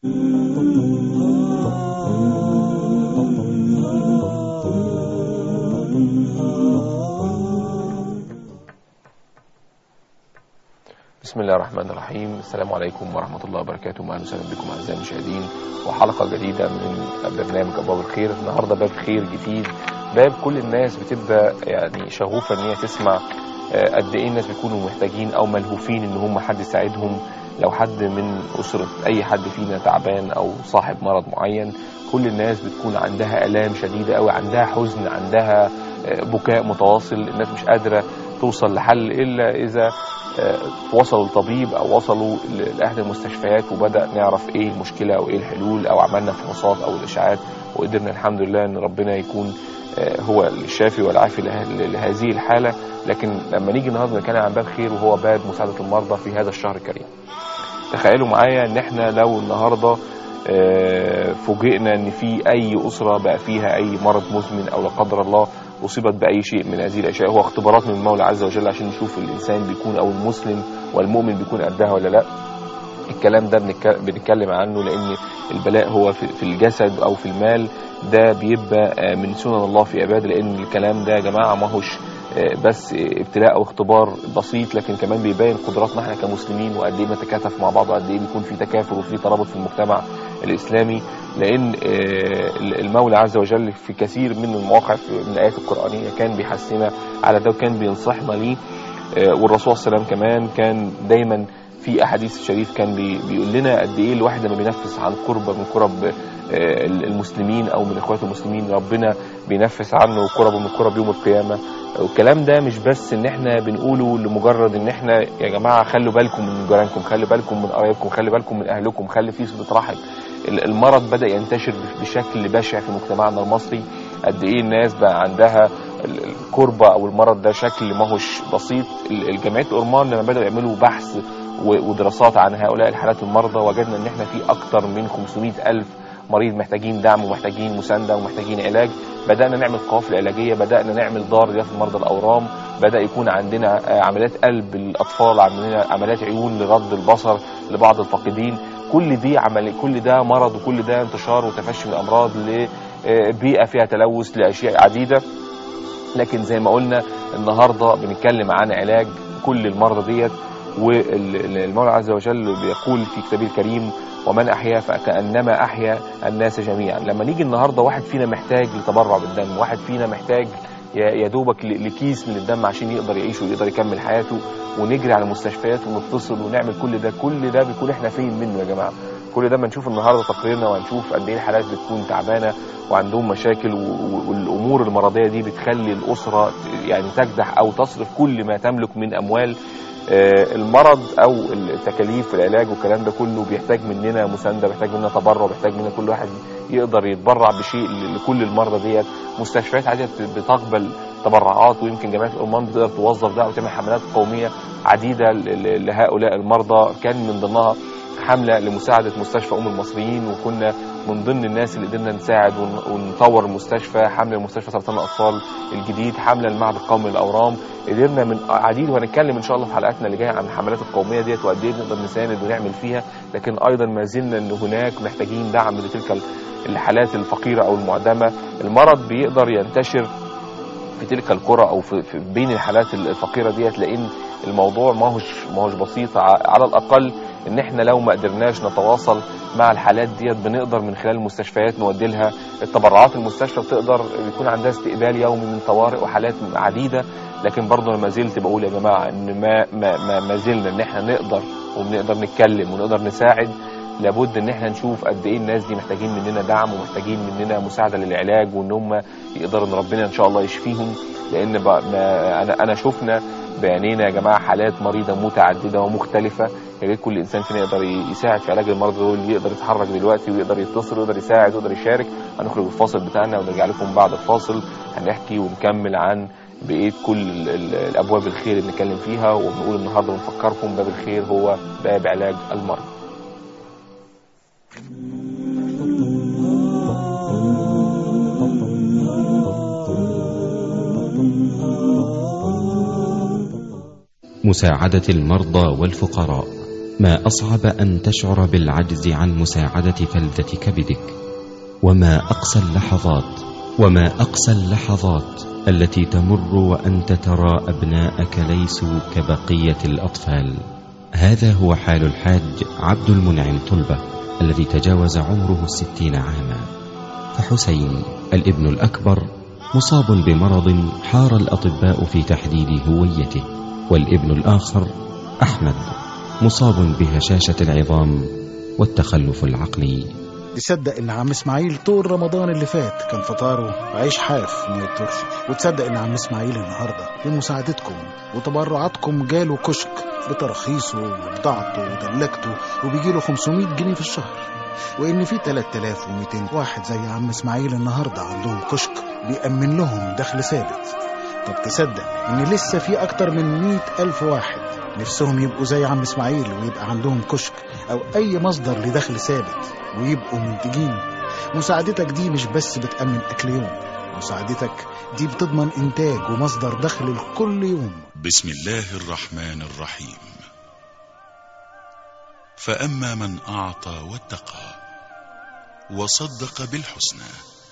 بسم الله الرحمن الرحيم السلام عليكم ورحمة الله وبركاته أهلا وسهلا بكم أعزائي المشاهدين وحلقة جديدة من برنامج أبواب الخير النهاردة باب خير جديد باب كل الناس بتبقى يعني شغوفة إن هي تسمع آه، قد إيه الناس بيكونوا محتاجين أو ملهوفين إن هم حد يساعدهم لو حد من أسرة أي حد فينا تعبان أو صاحب مرض معين كل الناس بتكون عندها آلام شديدة أو عندها حزن عندها آه، بكاء متواصل الناس مش قادرة توصل لحل إلا إذا آه، وصلوا لطبيب او وصلوا ل- لاهل المستشفيات وبدا نعرف ايه المشكله او ايه الحلول او عملنا فحوصات او الاشاعات وقدرنا الحمد لله ان ربنا يكون آه، هو الشافي والعافي له- لهذه الحاله لكن لما نيجي النهارده نتكلم عن باب خير وهو باب مساعده المرضى في هذا الشهر الكريم تخيلوا معايا ان احنا لو النهارده آه، فوجئنا ان في اي اسره بقى فيها اي مرض مزمن او لا قدر الله اصيبت باي شيء من هذه الاشياء هو اختبارات من المولى عز وجل عشان نشوف الانسان بيكون او المسلم والمؤمن بيكون قدها ولا لا الكلام ده بنتك- بنتكلم عنه لان البلاء هو في في الجسد او في المال ده بيبقى آه، من سنن الله في عباده لان الكلام ده يا جماعه ما هوش آه، بس آه، ابتلاء او اختبار بسيط لكن كمان بيبين قدراتنا احنا كمسلمين وقد ايه نتكاتف مع بعض وقد ايه بيكون في تكافل وفي ترابط في المجتمع الاسلامي لان آه، المولى عز وجل في كثير من المواقع في- من الايات القرانيه كان بيحثنا على ده وكان بينصحنا ليه آه، والرسول صلى الله عليه وسلم كمان كان دايما في احاديث الشريف كان بي بيقول لنا قد ايه الواحد لما بينفس عن قربه من قرب آه، المسلمين او من اخوات المسلمين ربنا بينفس عنه قربه من قرب يوم القيامه والكلام ده مش بس ان احنا بنقوله لمجرد ان احنا يا جماعه خلوا بالكم من جيرانكم خلوا بالكم من قرايبكم خلوا بالكم من اهلكم خلي في صله رحم ال- المرض بدا ينتشر بشكل بشع في مجتمعنا المصري قد ايه الناس بقى عندها ال- الكربة او المرض ده شكل ما هوش بسيط ال- الجمعيات الأورمان لما بدأوا يعملوا بحث و- ودراسات عن هؤلاء الحالات المرضى وجدنا ان احنا في اكتر من 500 الف مريض محتاجين دعم ومحتاجين مساندة ومحتاجين علاج بدأنا نعمل قوافل علاجية بدأنا نعمل دار رياضة مرضى الأورام بدأ يكون عندنا آه، عمليات قلب للأطفال عندنا عمليات عيون لرد البصر لبعض الفاقدين كل دي عمل كل ده مرض وكل ده انتشار وتفشي من الأمراض لبيئة فيها تلوث لأشياء عديدة لكن زي ما قلنا النهارده بنتكلم عن علاج كل المرضى ديت والمولى عز وجل بيقول في كتابه الكريم ومن احيا فكانما احيا الناس جميعا لما نيجي النهارده واحد فينا محتاج لتبرع بالدم واحد فينا محتاج يا يا دوبك ل- لكيس من الدم عشان يقدر يعيش ويقدر يكمل حياته ونجري على المستشفيات ونتصل ونعمل كل ده كل ده بيكون احنا فين منه يا جماعه كل ده ما نشوف النهارده تقريرنا وهنشوف قد ايه الحالات بتكون تعبانه وعندهم مشاكل و- و- والامور المرضيه دي بتخلي الاسره يعني تكدح او تصرف كل ما تملك من اموال آه، المرض او التكاليف العلاج والكلام ده كله بيحتاج مننا مسانده بيحتاج مننا تبرع بيحتاج مننا كل واحد يقدر يتبرع بشيء ل- لكل المرضى ديت مستشفيات عاديه بت- بتقبل تبرعات ويمكن جمعيه الأورمان بتقدر توظف ده وتعمل حملات قوميه عديده ل- ل- لهؤلاء المرضى كان من ضمنها حمله لمساعده مستشفى ام المصريين وكنا من ضمن الناس اللي قدرنا نساعد ون- ونطور المستشفى حمله لمستشفى سرطان الاطفال الجديد حمله للمعهد القومي للاورام قدرنا من عديد وهنتكلم ان شاء الله في حلقاتنا اللي جايه عن الحملات القوميه ديت وقد ايه نقدر نساند ونعمل فيها لكن ايضا ما زلنا ان هناك محتاجين دعم لتلك ال- الحالات الفقيره او المعدمه المرض بيقدر ينتشر في تلك القرى او في, في بين الحالات الفقيره ديت لان الموضوع ما هوش ما هوش بسيط ع- على الاقل ان احنا لو ما قدرناش نتواصل مع الحالات ديت بنقدر من خلال المستشفيات نودي لها التبرعات المستشفى بتقدر يكون عندها استقبال يومي من طوارئ وحالات عديده لكن برضه انا ما زلت بقول يا جماعه ان ما ما ما, ما زلنا ان احنا نقدر وبنقدر نتكلم ونقدر نساعد لابد ان احنا نشوف قد ايه الناس دي محتاجين مننا دعم ومحتاجين مننا مساعده للعلاج وان هم يقدروا ان ربنا ان شاء الله يشفيهم لان بقى ما انا انا شفنا بعينينا يا جماعه حالات مريضه متعدده ومختلفه يا ريت كل انسان فينا يقدر يساعد في علاج المرضى دول يقدر يتحرك دلوقتي ويقدر يتصل ويقدر يساعد ويقدر يشارك هنخرج الفاصل بتاعنا ونرجع لكم بعد الفاصل هنحكي ونكمل عن بقيه كل ال- ال- الابواب الخير اللي نتكلم فيها وبنقول النهارده بنفكركم باب الخير هو باب علاج المرض مساعدة المرضى والفقراء ما أصعب أن تشعر بالعجز عن مساعدة فلذة كبدك وما أقسى اللحظات وما أقسى اللحظات التي تمر وأنت ترى أبناءك ليسوا كبقية الأطفال هذا هو حال الحاج عبد المنعم طلبة الذي تجاوز عمره الستين عاما فحسين الابن الأكبر مصاب بمرض حار الأطباء في تحديد هويته والابن الآخر أحمد مصاب بهشاشة العظام والتخلف العقلي تصدق ان عم اسماعيل طول رمضان اللي فات كان فطاره عيش حاف من الترشي وتصدق ان عم اسماعيل النهارده بمساعدتكم وتبرعاتكم جاله كشك بترخيصه وبضاعته ودلكته وبيجيله 500 جنيه في الشهر وان في 3200 واحد زي عم اسماعيل النهارده عندهم كشك بيأمن لهم دخل ثابت طب تصدق ان لسه في اكتر من 100 الف واحد نفسهم يبقوا زي عم اسماعيل ويبقى عندهم كشك او اي مصدر لدخل ثابت ويبقوا منتجين مساعدتك دي مش بس بتأمن اكل يوم مساعدتك دي بتضمن انتاج ومصدر دخل لكل يوم بسم الله الرحمن الرحيم فأما من أعطى واتقى وصدق بالحسنى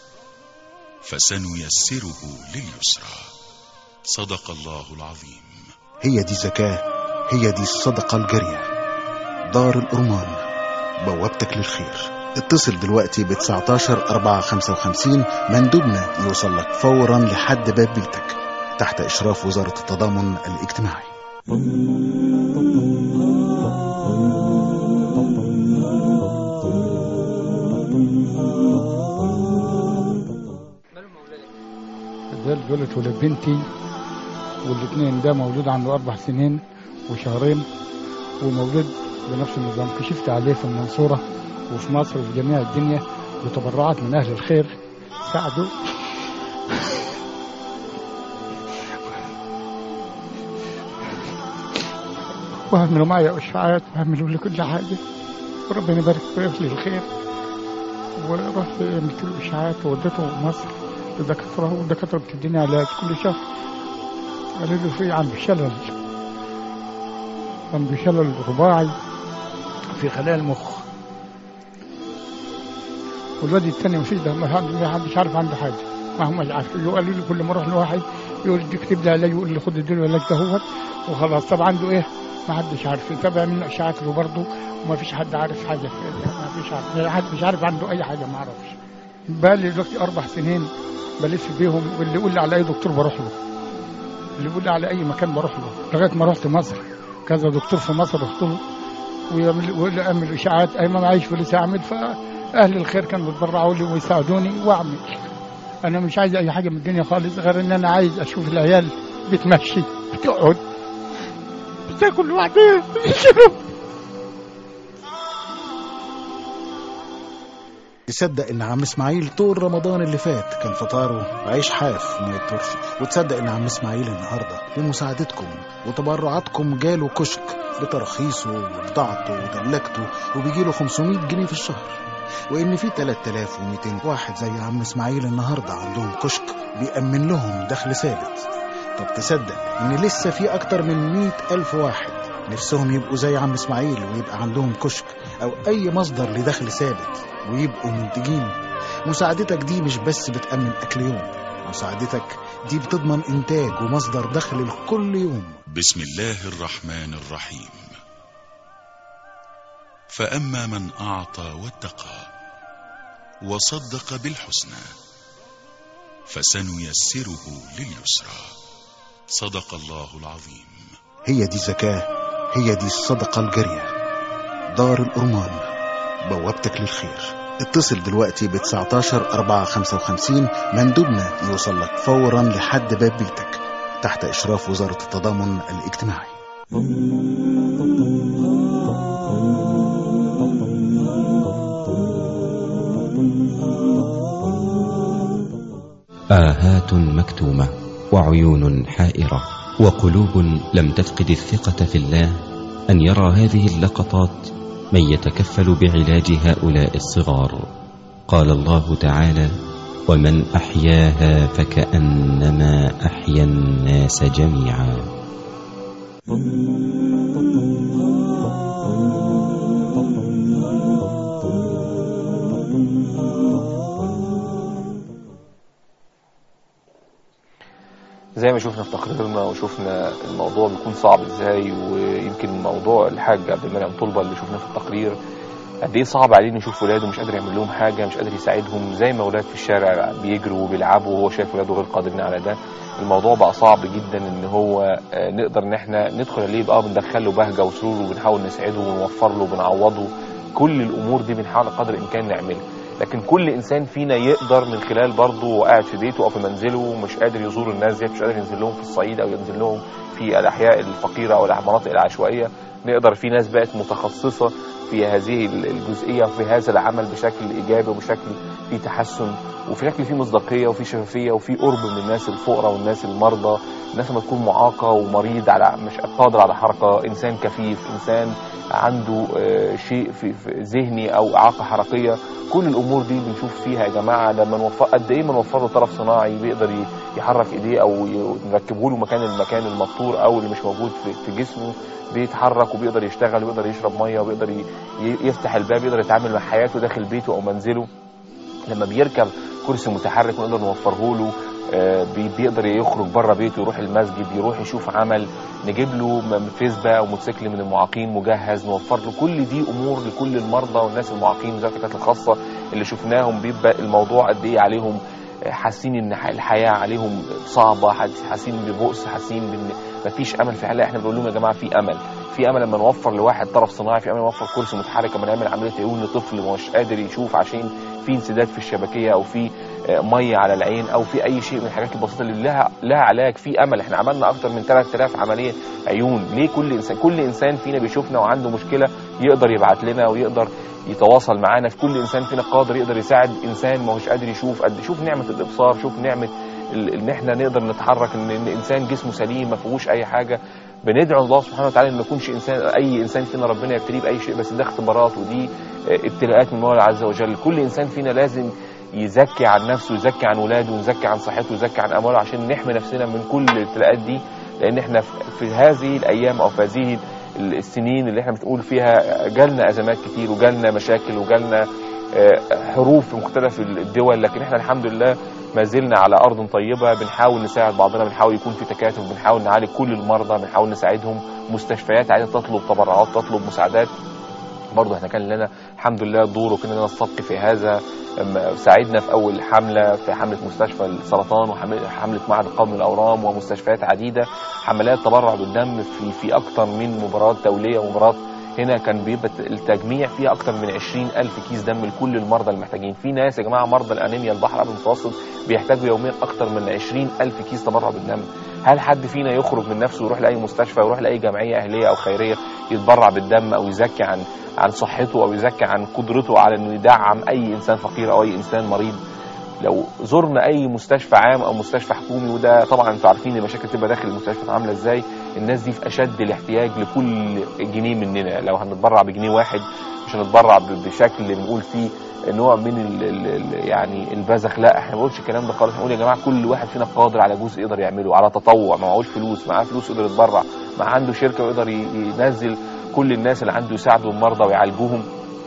فسنيسره لليسرى صدق الله العظيم هي دي زكاة هي دي الصدقة الجارية دار الأرمان بوابتك للخير اتصل دلوقتي ب 19 4 55 مندوبنا يوصل لك فورا لحد باب بيتك تحت إشراف وزارة التضامن الاجتماعي ده دول ولد بنتي والاثنين ده مولود عنده أربع سنين وشهرين ومولود بنفس النظام كشفت عليه في المنصورة وفي مصر وفي جميع الدنيا وتبرعات من أهل الخير ساعدوا وعملوا معي إشعاعات وعملوا لي كل حاجة وربنا يبارك في لي الخير ورحت عملت له إشعاعات ووديته مصر لدكاترة والدكاترة بتديني علاج كل شهر قالوا له في عنده شلل عنده شلل رباعي في خلايا المخ والواد التاني مفيش ده ما حدش عارف عنده حاجه ما هم عارف قالوا لي كل ما اروح لواحد يقول لي اكتب لي علاج يقول لي خد اديله العلاج ده هو وخلاص طب عنده ايه ما حدش عارف يتابع منه اشاعات له برضه وما فيش حد عارف حاجه ما فيش عارف حد مش عارف عنده اي حاجه ما اعرفش بقالي دلوقتي اربع سنين بلف بيهم واللي يقول لي على اي دكتور بروح له اللي يقول لي على اي مكان بروح له لغايه ما رحت مصر كذا دكتور في مصر رحت له ويعمل ويعمل اشاعات اي ما معيش فلوس اعمل فاهل الخير كانوا بيتبرعوا لي ويساعدوني واعمل انا مش عايز اي حاجه من الدنيا خالص غير ان انا عايز اشوف العيال بتمشي بتقعد بتاكل لوحدها بتشرب تصدق ان عم اسماعيل طول رمضان اللي فات كان فطاره عيش حاف من الترشي وتصدق ان عم اسماعيل النهارده بمساعدتكم وتبرعاتكم جاله كشك بترخيصه وبضاعته ودلكته وبيجيله 500 جنيه في الشهر وان في 3200 واحد زي عم اسماعيل النهارده عندهم كشك بيأمن لهم دخل ثابت طب تصدق ان لسه في اكتر من 100 الف واحد نفسهم يبقوا زي عم اسماعيل ويبقى عندهم كشك او اي مصدر لدخل ثابت ويبقوا منتجين مساعدتك دي مش بس بتأمن اكل يوم مساعدتك دي بتضمن انتاج ومصدر دخل لكل يوم بسم الله الرحمن الرحيم فأما من أعطى واتقى وصدق بالحسنى فسنيسره لليسرى صدق الله العظيم هي دي زكاة هي دي الصدقة الجارية دار الأرمان بوابتك للخير اتصل دلوقتي ب 19 4 55 مندوبنا يوصل لك فورا لحد باب بيتك تحت إشراف وزارة التضامن الاجتماعي آهات مكتومة وعيون حائرة وقلوب لم تفقد الثقة في الله أن يرى هذه اللقطات من يتكفل بعلاج هؤلاء الصغار قال الله تعالى ومن أحياها فكأنما أحيا الناس جميعا زي ما شفنا في تقريرنا وشفنا الموضوع بيكون صعب ازاي ويمكن موضوع الحاج عبد المنعم طلبه اللي شفناه في التقرير قد ايه صعب عليه انه يشوف ولاده مش قادر يعمل لهم حاجه مش قادر يساعدهم زي ما ولاد في الشارع بيجروا وبيلعبوا وهو شايف ولاده غير قادرين على ده الموضوع بقى صعب جدا ان هو آه، نقدر ان احنا ندخل عليه بقى بندخل له بهجه وسرور وبنحاول نسعده ونوفر له وبنعوضه كل الامور دي بنحاول قدر الامكان نعملها لكن كل انسان فينا يقدر من خلال برضه وهو قاعد في بيته او في منزله ومش قادر يزور الناس دي مش قادر ينزل لهم في الصعيد او ينزل لهم في الاحياء الفقيره او المناطق العشوائيه نقدر في ناس بقت متخصصه في هذه الجزئيه وفي هذا العمل بشكل ايجابي وبشكل فيه تحسن وفي شكل فيه مصداقيه وفي شفافيه وفي قرب من الناس الفقراء والناس المرضى الناس لما تكون معاقه ومريض على مش قادر على حركه انسان كفيف انسان عنده آه، شيء في في ذهني او اعاقه حركيه كل الامور دي بنشوف فيها يا جماعه لما نوفر قد ايه ما نوفر له طرف صناعي بيقدر ي- يحرك ايديه او ي- نركبه له مكان المكان المقطور او اللي مش موجود في, في جسمه بيتحرك وبيقدر يشتغل وبيقدر يشرب ميه وبيقدر ي- ي- يفتح الباب يقدر يتعامل مع حياته داخل بيته او منزله لما بيركب كرسي متحرك نقدر نوفره له آه، بي- بيقدر يخرج بره بيته يروح المسجد يروح يشوف عمل نجيب له م- فيسبا او موتوسيكل من المعاقين مجهز نوفر له كل دي امور لكل المرضى والناس المعاقين ذات الكتات الخاصه اللي شفناهم بيبقى الموضوع قد ايه عليهم آه، حاسين ان ح- الحياه عليهم صعبه حاس- حاسين ببؤس حاسين بان مفيش امل في حياه احنا بنقول لهم يا جماعه في امل في امل لما نوفر لواحد طرف صناعي في امل نوفر كرسي متحرك لما نعمل عمليه عيون لطفل مش قادر يشوف عشان في انسداد في الشبكيه او في آه، ميه على العين او في اي شيء من الحاجات البسيطه اللي لها لها علاج في امل احنا عملنا اكتر من 3000 عمليه عيون ليه كل انسان كل انسان فينا بيشوفنا وعنده مشكله يقدر يبعت لنا ويقدر يتواصل معانا في كل انسان فينا قادر يقدر يساعد انسان ما هوش قادر يشوف قد شوف نعمه الابصار شوف نعمه ال- ان احنا نقدر نتحرك ان ان انسان جسمه سليم ما فيهوش اي حاجه بندعو الله سبحانه وتعالى ان ما يكونش انسان اي انسان فينا ربنا يبتليه باي شيء بس ده اختبارات ودي آه، ابتلاءات من الله عز وجل كل انسان فينا لازم يزكي عن نفسه ويزكي عن ولاده ويزكي عن صحته ويزكي عن امواله عشان نحمي نفسنا من كل الابتلاءات دي لان احنا في- في هذه الايام او في هذه السنين اللي احنا بتقول فيها جالنا ازمات كتير وجالنا مشاكل وجالنا آه، حروب في مختلف الدول لكن احنا الحمد لله ما زلنا على ارض طيبه بنحاول نساعد بعضنا بنحاول يكون في تكاتف بنحاول نعالج كل المرضى بنحاول نساعدهم مستشفيات عايزه تطلب تبرعات تطلب مساعدات برضه احنا كان لنا الحمد لله دور وكنا لنا الصدق في هذا أما ساعدنا في اول حمله في حمله مستشفى السرطان وحمله معهد القومي للاورام ومستشفيات عديده حملات تبرع بالدم في في اكثر من مباراه دوليه ومباراه هنا كان بيبقى التجميع فيها اكثر من 20 الف كيس دم لكل المرضى المحتاجين في ناس يا جماعه مرضى الانيميا البحر الابيض المتوسط بيحتاجوا يوميا اكثر من 20 الف كيس تبرع بالدم هل حد فينا يخرج من نفسه ويروح لاي مستشفى ويروح لاي جمعيه اهليه او خيريه يتبرع بالدم او يزكي عن عن صحته او يزكي عن قدرته على انه يدعم اي انسان فقير او اي انسان مريض لو زرنا اي مستشفى عام او مستشفى حكومي وده طبعا انتوا عارفين المشاكل تبقى داخل المستشفى عامله ازاي الناس دي في اشد الاحتياج لكل جنيه مننا لو هنتبرع بجنيه واحد مش هنتبرع ب- بشكل بنقول فيه نوع من ال ال ال يعني البذخ لا احنا ما بنقولش الكلام ده خالص احنا بنقول يا جماعه كل واحد فينا قادر على جزء يقدر يعمله على تطوع ما معهوش فلوس معاه فلوس يقدر يتبرع مع عنده شركه ويقدر ي- ينزل كل الناس اللي عنده يساعدوا المرضى ويعالجوهم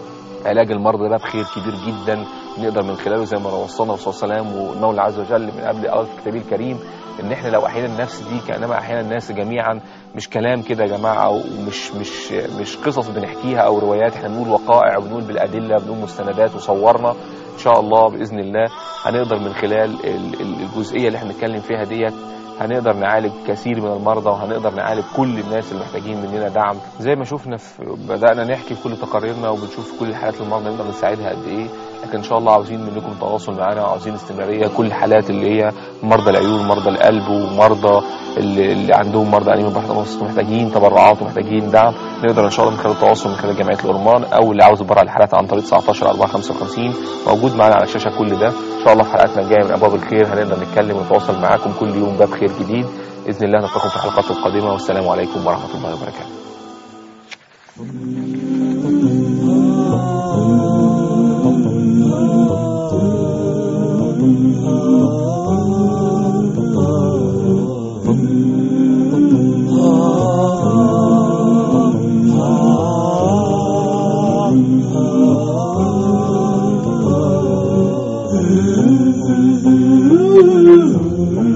علاج المرضى ده بخير كبير جدا نقدر من خلاله زي ما وصلنا الرسول صلى الله عليه وسلم والمولى عز وجل من قبل قال في كتابه الكريم ان احنا لو احيانا النفس دي كانما احيانا الناس جميعا مش كلام كده يا جماعه ومش مش مش قصص بنحكيها او روايات احنا بنقول وقائع وبنقول بالادله بنقول مستندات وصورنا ان شاء الله باذن الله هنقدر من خلال ال- ال- الجزئيه اللي احنا بنتكلم فيها ديت هنقدر نعالج كثير من المرضى وهنقدر نعالج كل الناس اللي محتاجين مننا دعم زي ما شفنا في بدأنا نحكي في كل تقاريرنا وبنشوف كل حالات المرضى نقدر نساعدها قد ايه لكن ان شاء الله عاوزين منكم تواصل معانا وعاوزين استمراريه كل الحالات اللي هي مرضى العيون مرضى القلب ومرضى اللي, اللي عندهم مرضى انيميا البحر المتوسط محتاجين تبرعات ومحتاجين دعم نقدر ان شاء الله من خلال التواصل من خلال جمعيه الأورمان او اللي عاوز يتبرع الحالات عن طريق 19 4 55 موجود معانا على الشاشه كل ده ان شاء الله في حلقاتنا الجايه من ابواب الخير هنقدر نتكلم ونتواصل معاكم كل يوم باب خير جديد باذن الله نلقاكم في الحلقات القادمه والسلام عليكم ورحمه الله وبركاته Ah